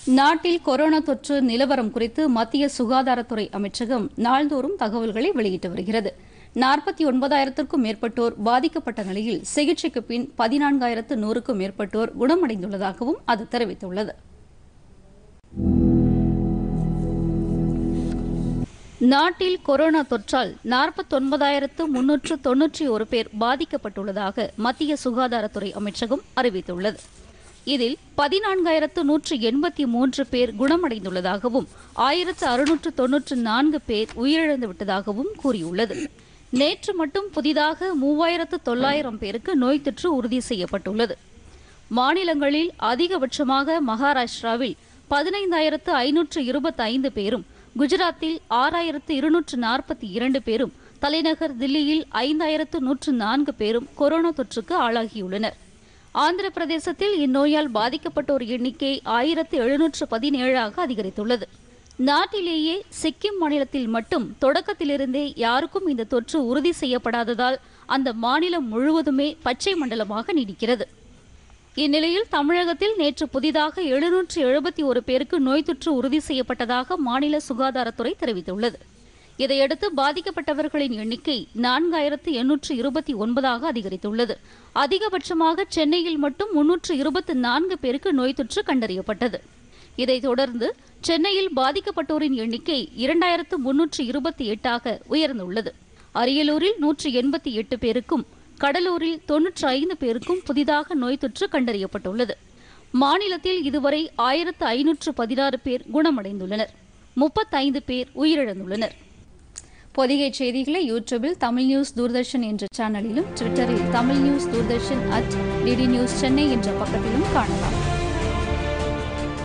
நாட்டில் கொரோனா தொற்று நிலவரம் குறித்து மத்திய சுகாதாரத்துறை அமைச்சகம் நாள்தோறும் தகவல்களை வெளியிட்டு வருகிறது நாற்பத்தி ஒன்பதாயிரத்திற்கும் மேற்பட்டோர் பாதிக்கப்பட்ட நிலையில் சிகிச்சைக்கு பின் பதினான்காயிரத்து நூறுக்கும் மேற்பட்டோர் குணமடைந்துள்ளதாகவும் அது தெரிவித்துள்ளது நாட்டில் கொரோனா தொற்றால் நாற்பத்தொன்பதாயிரத்து முன்னூற்று தொன்னூற்றி ஒரு பேர் பாதிக்கப்பட்டுள்ளதாக மத்திய சுகாதாரத்துறை அமைச்சகம் அறிவித்துள்ளது இதில் பதினான்காயிரத்து நூற்று எண்பத்தி மூன்று பேர் குணமடைந்துள்ளதாகவும் ஆயிரத்து அறுநூற்று தொன்னூற்று நான்கு பேர் உயிரிழந்து விட்டதாகவும் கூறியுள்ளது நேற்று மட்டும் புதிதாக மூவாயிரத்து தொள்ளாயிரம் பேருக்கு நோய் தொற்று உறுதி செய்யப்பட்டுள்ளது மாநிலங்களில் அதிகபட்சமாக மகாராஷ்டிராவில் பதினைந்தாயிரத்து ஐநூற்று இருபத்தி ஐந்து பேரும் குஜராத்தில் ஆறாயிரத்து இருநூற்று நாற்பத்தி இரண்டு பேரும் தலைநகர் தில்லியில் ஐந்தாயிரத்து நூற்று நான்கு பேரும் கொரோனா தொற்றுக்கு ஆளாகியுள்ளனர் ஆந்திர பிரதேசத்தில் இந்நோயால் பாதிக்கப்பட்டோர் எண்ணிக்கை ஆயிரத்து எழுநூற்று பதினேழாக அதிகரித்துள்ளது நாட்டிலேயே சிக்கிம் மாநிலத்தில் மட்டும் தொடக்கத்திலிருந்தே யாருக்கும் இந்த தொற்று உறுதி செய்யப்படாததால் அந்த மாநிலம் முழுவதுமே பச்சை மண்டலமாக நீடிக்கிறது இந்நிலையில் தமிழகத்தில் நேற்று புதிதாக எழுநூற்று எழுபத்தி ஒரு பேருக்கு நோய் தொற்று உறுதி செய்யப்பட்டதாக மாநில சுகாதாரத்துறை தெரிவித்துள்ளது இதையடுத்து பாதிக்கப்பட்டவர்களின் எண்ணிக்கை நான்காயிரத்து எண்ணூற்று இருபத்தி ஒன்பதாக அதிகரித்துள்ளது அதிகபட்சமாக சென்னையில் மட்டும் முன்னூற்று இருபத்தி நான்கு பேருக்கு நோய் தொற்று கண்டறியப்பட்டது இதைத் தொடர்ந்து சென்னையில் பாதிக்கப்பட்டோரின் எண்ணிக்கை இரண்டாயிரத்து முன்னூற்று இருபத்தி எட்டாக உயர்ந்துள்ளது அரியலூரில் நூற்று எண்பத்தி எட்டு பேருக்கும் கடலூரில் தொன்னூற்றி ஐந்து பேருக்கும் புதிதாக நோய் தொற்று கண்டறியப்பட்டுள்ளது மாநிலத்தில் இதுவரை ஆயிரத்து ஐநூற்று பதினாறு பேர் குணமடைந்துள்ளனர் முப்பத்தைந்து பேர் உயிரிழந்துள்ளனர் பொதிகை செய்திகளை யூடியூபில் தமிழ் நியூஸ் தூர்தர்ஷன் என்ற சேனலிலும் ட்விட்டரில் Tamil news Doordarshan at DD news Chennai என்ற பக்கத்திலும் காணலாம்